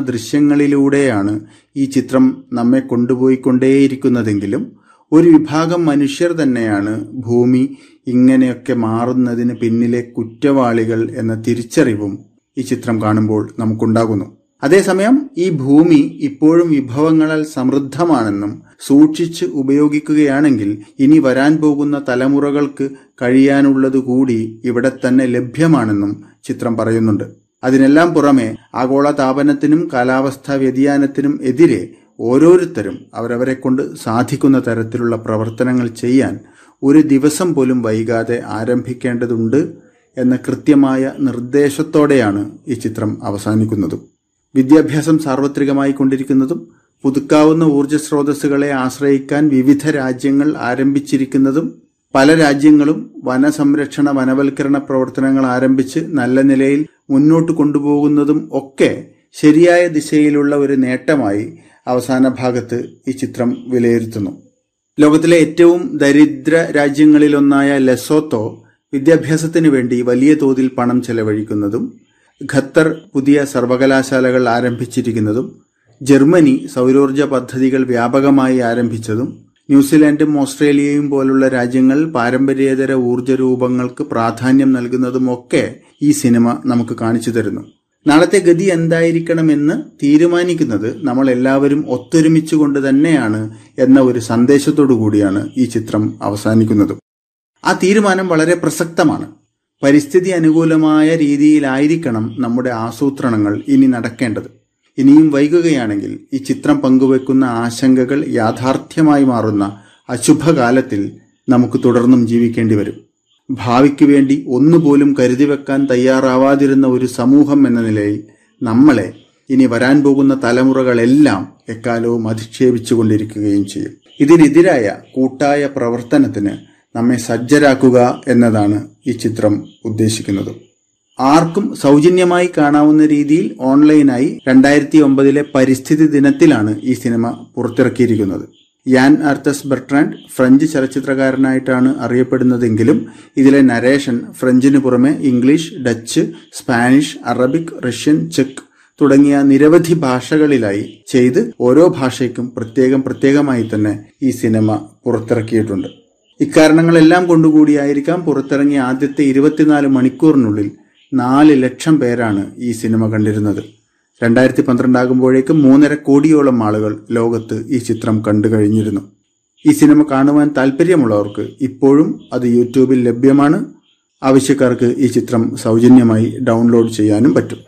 ദൃശ്യങ്ങളിലൂടെയാണ് ഈ ചിത്രം നമ്മെ കൊണ്ടുപോയിക്കൊണ്ടേയിരിക്കുന്നതെങ്കിലും ഒരു വിഭാഗം മനുഷ്യർ തന്നെയാണ് ഭൂമി ഇങ്ങനെയൊക്കെ മാറുന്നതിന് പിന്നിലെ കുറ്റവാളികൾ എന്ന തിരിച്ചറിവും ഈ ചിത്രം കാണുമ്പോൾ നമുക്കുണ്ടാകുന്നു അതേസമയം ഈ ഭൂമി ഇപ്പോഴും വിഭവങ്ങളാൽ സമൃദ്ധമാണെന്നും സൂക്ഷിച്ച് ഉപയോഗിക്കുകയാണെങ്കിൽ ഇനി വരാൻ പോകുന്ന തലമുറകൾക്ക് കഴിയാനുള്ളത് കൂടി ഇവിടെ തന്നെ ലഭ്യമാണെന്നും ചിത്രം പറയുന്നുണ്ട് അതിനെല്ലാം പുറമെ ആഗോള താപനത്തിനും കാലാവസ്ഥാ വ്യതിയാനത്തിനും എതിരെ ഓരോരുത്തരും അവരവരെ കൊണ്ട് സാധിക്കുന്ന തരത്തിലുള്ള പ്രവർത്തനങ്ങൾ ചെയ്യാൻ ഒരു ദിവസം പോലും വൈകാതെ ആരംഭിക്കേണ്ടതുണ്ട് എന്ന കൃത്യമായ നിർദ്ദേശത്തോടെയാണ് ഈ ചിത്രം അവസാനിക്കുന്നതും വിദ്യാഭ്യാസം സാർവത്രികമായി കൊണ്ടിരിക്കുന്നതും പുതുക്കാവുന്ന ഊർജ്ജ സ്രോതസ്സുകളെ ആശ്രയിക്കാൻ വിവിധ രാജ്യങ്ങൾ ആരംഭിച്ചിരിക്കുന്നതും പല രാജ്യങ്ങളും വനസംരക്ഷണ വനവൽക്കരണ പ്രവർത്തനങ്ങൾ ആരംഭിച്ച് നല്ല നിലയിൽ മുന്നോട്ട് കൊണ്ടുപോകുന്നതും ഒക്കെ ശരിയായ ദിശയിലുള്ള ഒരു നേട്ടമായി അവസാന ഭാഗത്ത് ഈ ചിത്രം വിലയിരുത്തുന്നു ലോകത്തിലെ ഏറ്റവും ദരിദ്ര രാജ്യങ്ങളിലൊന്നായ ലെസോത്തോ വിദ്യാഭ്യാസത്തിന് വേണ്ടി വലിയ തോതിൽ പണം ചെലവഴിക്കുന്നതും ഖത്തർ പുതിയ സർവകലാശാലകൾ ആരംഭിച്ചിരിക്കുന്നതും ജർമ്മനി സൗരോർജ പദ്ധതികൾ വ്യാപകമായി ആരംഭിച്ചതും ന്യൂസിലാൻഡും ഓസ്ട്രേലിയയും പോലുള്ള രാജ്യങ്ങൾ പാരമ്പര്യേതര ഊർജ്ജ രൂപങ്ങൾക്ക് പ്രാധാന്യം നൽകുന്നതുമൊക്കെ ഈ സിനിമ നമുക്ക് കാണിച്ചു തരുന്നു നാളത്തെ ഗതി എന്തായിരിക്കണമെന്ന് തീരുമാനിക്കുന്നത് നമ്മൾ എല്ലാവരും ഒത്തൊരുമിച്ചുകൊണ്ട് തന്നെയാണ് എന്ന ഒരു സന്ദേശത്തോടു കൂടിയാണ് ഈ ചിത്രം അവസാനിക്കുന്നത് ആ തീരുമാനം വളരെ പ്രസക്തമാണ് പരിസ്ഥിതി അനുകൂലമായ രീതിയിലായിരിക്കണം നമ്മുടെ ആസൂത്രണങ്ങൾ ഇനി നടക്കേണ്ടത് ഇനിയും വൈകുകയാണെങ്കിൽ ഈ ചിത്രം പങ്കുവെക്കുന്ന ആശങ്കകൾ യാഥാർത്ഥ്യമായി മാറുന്ന അശുഭകാലത്തിൽ നമുക്ക് തുടർന്നും ജീവിക്കേണ്ടി വരും ഭാവിക്ക് വേണ്ടി ഒന്നുപോലും കരുതി വെക്കാൻ തയ്യാറാവാതിരുന്ന ഒരു സമൂഹം എന്ന നിലയിൽ നമ്മളെ ഇനി വരാൻ പോകുന്ന തലമുറകളെല്ലാം എക്കാലവും അധിക്ഷേപിച്ചുകൊണ്ടിരിക്കുകയും ചെയ്യും ഇതിനെതിരായ കൂട്ടായ പ്രവർത്തനത്തിന് നമ്മെ സജ്ജരാക്കുക എന്നതാണ് ഈ ചിത്രം ഉദ്ദേശിക്കുന്നത് ആർക്കും സൗജന്യമായി കാണാവുന്ന രീതിയിൽ ഓൺലൈനായി രണ്ടായിരത്തി ഒമ്പതിലെ പരിസ്ഥിതി ദിനത്തിലാണ് ഈ സിനിമ പുറത്തിറക്കിയിരിക്കുന്നത് യാൻ ആർത്തസ് ബെർട്രാൻഡ് ഫ്രഞ്ച് ചലച്ചിത്രകാരനായിട്ടാണ് അറിയപ്പെടുന്നതെങ്കിലും ഇതിലെ നരേഷൻ ഫ്രഞ്ചിന് പുറമെ English Dutch Spanish Arabic Russian ചെക്ക് തുടങ്ങിയ നിരവധി ഭാഷകളിലായി ചെയ്ത് ഓരോ ഭാഷയ്ക്കും പ്രത്യേകം പ്രത്യേകമായി തന്നെ ഈ സിനിമ പുറത്തിറക്കിയിട്ടുണ്ട് ഇക്കാരണങ്ങളെല്ലാം കൊണ്ടുകൂടിയായിരിക്കാം പുറത്തിറങ്ങിയ ആദ്യത്തെ ഇരുപത്തിനാല് മണിക്കൂറിനുള്ളിൽ നാല് ലക്ഷം പേരാണ് ഈ സിനിമ കണ്ടിരുന്നത് രണ്ടായിരത്തി പന്ത്രണ്ടാകുമ്പോഴേക്കും മൂന്നര കോടിയോളം ആളുകൾ ലോകത്ത് ഈ ചിത്രം കണ്ടു കഴിഞ്ഞിരുന്നു ഈ സിനിമ കാണുവാൻ താല്പര്യമുള്ളവർക്ക് ഇപ്പോഴും അത് യൂട്യൂബിൽ ലഭ്യമാണ് ആവശ്യക്കാർക്ക് ഈ ചിത്രം സൗജന്യമായി ഡൗൺലോഡ് ചെയ്യാനും പറ്റും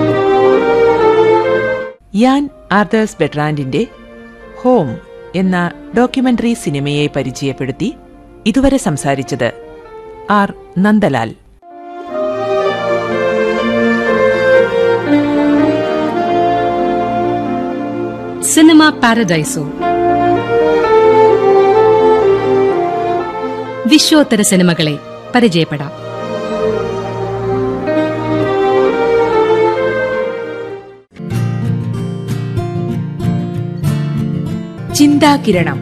യാൻ ആർദേഴ്സ് ബെട്രാൻഡിന്റെ ഹോം എന്ന ഡോക്യുമെന്ററി സിനിമയെ പരിചയപ്പെടുത്തി ഇതുവരെ സംസാരിച്ചത് ആർ നന്ദലാൽ സിനിമ പാരഡൈസോ വിശ്വോത്തര സിനിമകളെ പരിചയപ്പെടാം ചിന്താകിരണം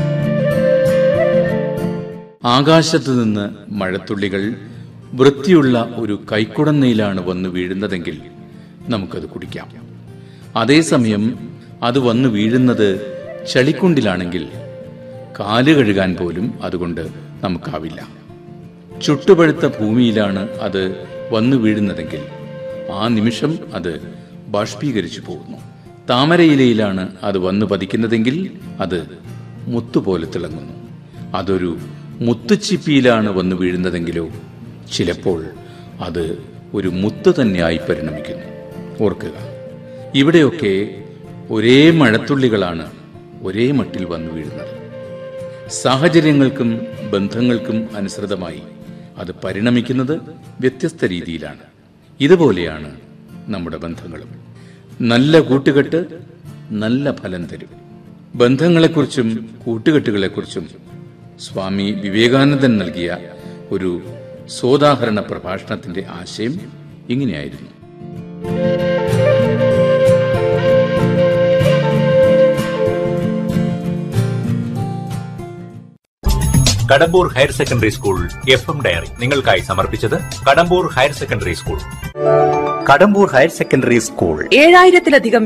ആകാശത്തു നിന്ന് മഴത്തുള്ളികൾ വൃത്തിയുള്ള ഒരു കൈക്കുടന്നയിലാണ് വന്നു വീഴുന്നതെങ്കിൽ നമുക്കത് കുടിക്കാം അതേസമയം അത് വന്നു വീഴുന്നത് ചളിക്കുണ്ടിലാണെങ്കിൽ കാല് കഴുകാൻ പോലും അതുകൊണ്ട് നമുക്കാവില്ല ചുട്ടുപഴുത്ത ഭൂമിയിലാണ് അത് വന്നു വീഴുന്നതെങ്കിൽ ആ നിമിഷം അത് ബാഷ്പീകരിച്ചു പോകുന്നു താമരയിലയിലാണ് അത് വന്നു പതിക്കുന്നതെങ്കിൽ അത് മുത്തുപോലെ തിളങ്ങുന്നു അതൊരു മുത്തുച്ചിപ്പിയിലാണ് വന്നു വീഴുന്നതെങ്കിലോ ചിലപ്പോൾ അത് ഒരു മുത്ത് തന്നെയായി പരിണമിക്കുന്നു ഓർക്കുക ഇവിടെയൊക്കെ ഒരേ മഴത്തുള്ളികളാണ് ഒരേ മട്ടിൽ വന്നു വീഴുന്നത് സാഹചര്യങ്ങൾക്കും ബന്ധങ്ങൾക്കും അനുസൃതമായി അത് പരിണമിക്കുന്നത് വ്യത്യസ്ത രീതിയിലാണ് ഇതുപോലെയാണ് നമ്മുടെ ബന്ധങ്ങളും നല്ല കൂട്ടുകെട്ട് നല്ല ഫലം തരും ബന്ധങ്ങളെക്കുറിച്ചും കൂട്ടുകെട്ടുകളെക്കുറിച്ചും സ്വാമി വിവേകാനന്ദൻ നൽകിയ ഒരു സോദാഹരണ പ്രഭാഷണത്തിന്റെ ആശയം ഇങ്ങനെയായിരുന്നു Kadambur higher secondary school F M diary നിങ്ങൾക്കായി സമർപ്പിച്ചത് Kadambur higher secondary school Kadambur higher secondary school ഏഴായിരത്തിലധികം